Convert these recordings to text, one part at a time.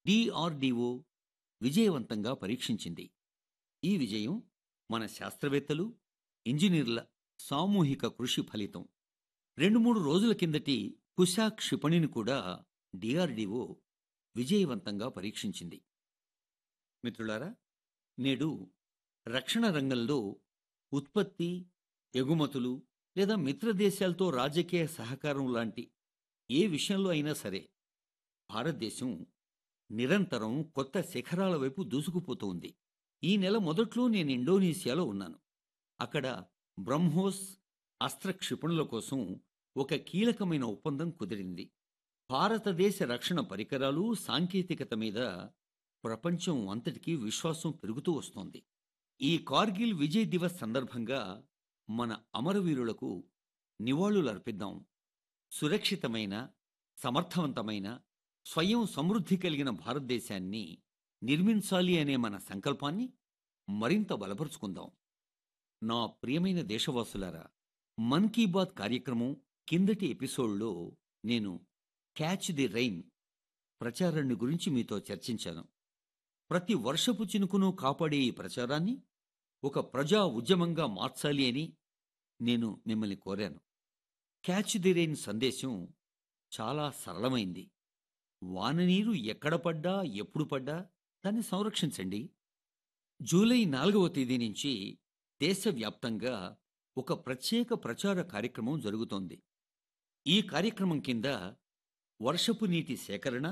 DRDO విజయవంతంగా పరీక్షించింది ఈ విజయం మన శాస్త్రవేత్తలు ఇంజనీర్ల సామూహిక కృషి ఫలితం రెండు మూడు రోజుల కిందటి కుశా క్షిపణిని కూడా డిఆర్డిఓ విజయవంతంగా పరీక్షించింది మిత్రులారా నేడు రక్షణ రంగంలో ఉత్పత్తి ఎగుమతులు లేదా మిత్రదేశాలతో రాజకీయ సహకారం లాంటి ఏ విషయంలో అయినా సరే భారతదేశం నిరంతరం కొత్త శిఖరాల వైపు దూసుకుపోతూ ఉంది ఈ నెల మొదట్లో నేను ఇండోనేషియాలో ఉన్నాను అక్కడ బ్రహ్మోస్ అస్త్ర క్షిపణుల కోసం ఒక కీలకమైన ఒప్పందం కుదిరింది భారతదేశ రక్షణ పరికరాలు సాంకేతికత మీద ప్రపంచం అంతటికీ విశ్వాసం పెరుగుతూ వస్తోంది ఈ కార్గిల్ విజయ్ దివస్ సందర్భంగా మన అమరవీరులకు నివాళులర్పిద్దాం సురక్షితమైన సమర్థవంతమైన స్వయం సమృద్ధి కలిగిన భారతదేశాన్ని నిర్మించాలి అనే మన సంకల్పాన్ని మరింత బలపరుచుకుందాం నా ప్రియమైన దేశవాసులారా మన్ కీ బాత్ కార్యక్రమం కిందటి ఎపిసోడ్లో నేను క్యాచ్ ది రైన్ ప్రచారాన్ని గురించి మీతో చర్చించాను ప్రతి వర్షపు చినుకును కాపాడే ఈ ప్రచారాన్ని ఒక ప్రజా ఉద్యమంగా మార్చాలి అని నేను మిమ్మల్ని కోరాను క్యాచ్ ది రెయిన్ సందేశం చాలా సరళమైంది వాననీరు ఎక్కడ పడ్డా ఎప్పుడు పడ్డా దాన్ని సంరక్షించండి జూలై నాలుగవ తేదీ నుంచి దేశవ్యాప్తంగా ఒక ప్రత్యేక ప్రచార కార్యక్రమం జరుగుతోంది ఈ కార్యక్రమం కింద వర్షపు నీటి సేకరణ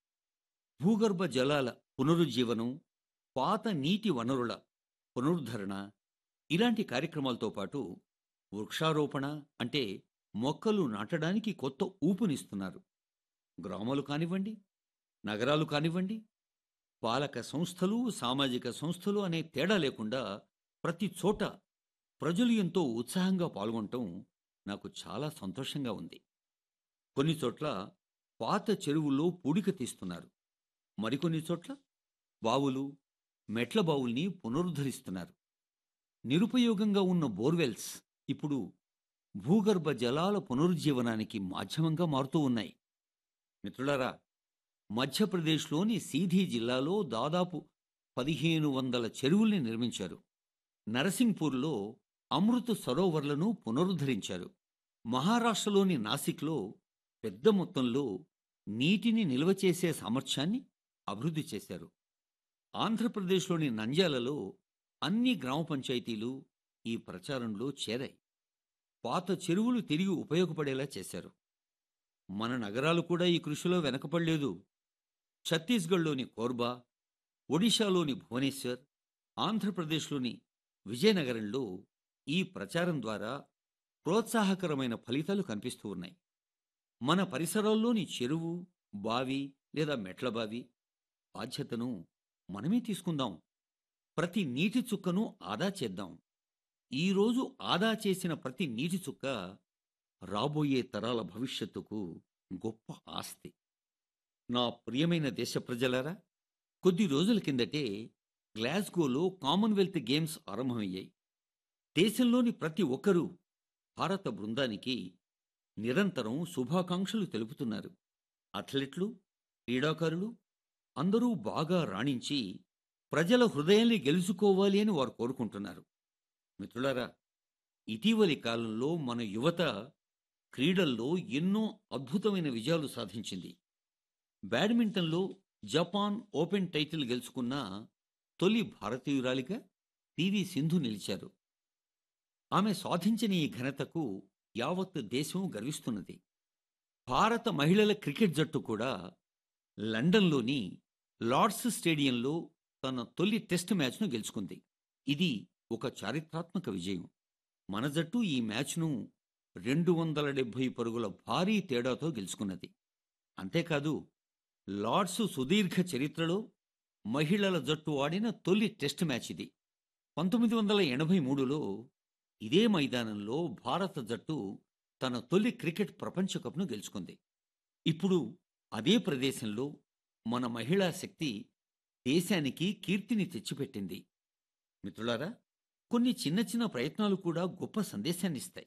భూగర్భ జలాల పునరుజ్జీవనం పాత నీటి వనరుల పునరుద్ధరణ ఇలాంటి కార్యక్రమాలతో పాటు వృక్షారోపణ అంటే మొక్కలు నాటడానికి కొత్త ఊపునిస్తున్నారు గ్రామాలు కానివ్వండి నగరాలు కానివ్వండి పాలక సంస్థలు సామాజిక సంస్థలు అనే తేడా లేకుండా ప్రతి చోట ప్రజలు ఎంతో ఉత్సాహంగా పాల్గొనటం నాకు చాలా సంతోషంగా ఉంది కొన్ని చోట్ల పాత చెరువుల్లో పూడిక తీస్తున్నారు మరికొన్ని చోట్ల బావులు మెట్ల బావుల్ని పునరుద్ధరిస్తున్నారు నిరుపయోగంగా ఉన్న బోర్వెల్స్ ఇప్పుడు భూగర్భ జలాల పునరుజ్జీవనానికి మాధ్యమంగా మారుతూ ఉన్నాయి మిత్రులారా మధ్యప్రదేశ్లోని సీధీ జిల్లాలో దాదాపు పదిహేను వందల చెరువుల్ని నిర్మించారు నరసింగ్పూర్లో అమృత సరోవర్లను పునరుద్ధరించారు మహారాష్ట్రలోని నాసిక్లో పెద్ద మొత్తంలో నీటిని నిల్వ చేసే సామర్థ్యాన్ని అభివృద్ధి చేశారు ఆంధ్రప్రదేశ్లోని నంద్యాలలో అన్ని గ్రామ పంచాయతీలు ఈ ప్రచారంలో చేరాయి పాత చెరువులు తిరిగి ఉపయోగపడేలా చేశారు మన నగరాలు కూడా ఈ కృషిలో వెనకపడలేదు ఛత్తీస్గఢ్లోని కోర్బా ఒడిశాలోని భువనేశ్వర్ ఆంధ్రప్రదేశ్లోని విజయనగరంలో ఈ ప్రచారం ద్వారా ప్రోత్సాహకరమైన ఫలితాలు కనిపిస్తూ ఉన్నాయి మన పరిసరాల్లోని చెరువు బావి లేదా మెట్ల బావి బాధ్యతను మనమే తీసుకుందాం ప్రతి నీటి చుక్కను ఆదా చేద్దాం ఈరోజు ఆదా చేసిన ప్రతి నీటి చుక్క రాబోయే తరాల భవిష్యత్తుకు గొప్ప ఆస్తి నా ప్రియమైన దేశ ప్రజలారా కొద్ది రోజుల కిందటే గ్లాస్గోలో కామన్వెల్త్ గేమ్స్ ఆరంభమయ్యాయి దేశంలోని ప్రతి ఒక్కరూ భారత బృందానికి నిరంతరం శుభాకాంక్షలు తెలుపుతున్నారు అథ్లెట్లు క్రీడాకారులు అందరూ బాగా రాణించి ప్రజల హృదయాల్ని గెలుచుకోవాలి అని వారు కోరుకుంటున్నారు మిత్రులారా ఇటీవలి కాలంలో మన యువత క్రీడల్లో ఎన్నో అద్భుతమైన విజయాలు సాధించింది బ్యాడ్మింటన్లో జపాన్ ఓపెన్ టైటిల్ గెలుచుకున్న తొలి భారతీయురాలిగా పివి సింధు నిలిచారు ఆమె సాధించిన ఈ ఘనతకు యావత్ దేశం గర్విస్తున్నది భారత మహిళల క్రికెట్ జట్టు కూడా లండన్లోని లార్డ్స్ స్టేడియంలో తన తొలి టెస్ట్ మ్యాచ్ను గెలుచుకుంది ఇది ఒక చారిత్రాత్మక విజయం మన జట్టు ఈ మ్యాచ్ను రెండు వందల డెబ్భై పరుగుల భారీ తేడాతో గెలుచుకున్నది అంతేకాదు లార్డ్స్ సుదీర్ఘ చరిత్రలో మహిళల జట్టు ఆడిన తొలి టెస్ట్ మ్యాచ్ ఇది పంతొమ్మిది వందల ఎనభై మూడులో ఇదే మైదానంలో భారత జట్టు తన తొలి క్రికెట్ ప్రపంచ కప్ను గెలుచుకుంది ఇప్పుడు అదే ప్రదేశంలో మన మహిళా శక్తి దేశానికి కీర్తిని తెచ్చిపెట్టింది మిత్రులారా కొన్ని చిన్న చిన్న ప్రయత్నాలు కూడా గొప్ప సందేశాన్ని ఇస్తాయి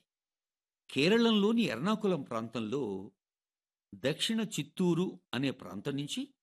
కేరళంలోని ఎర్నాకుళం ప్రాంతంలో దక్షిణ చిత్తూరు అనే ప్రాంతం నుంచి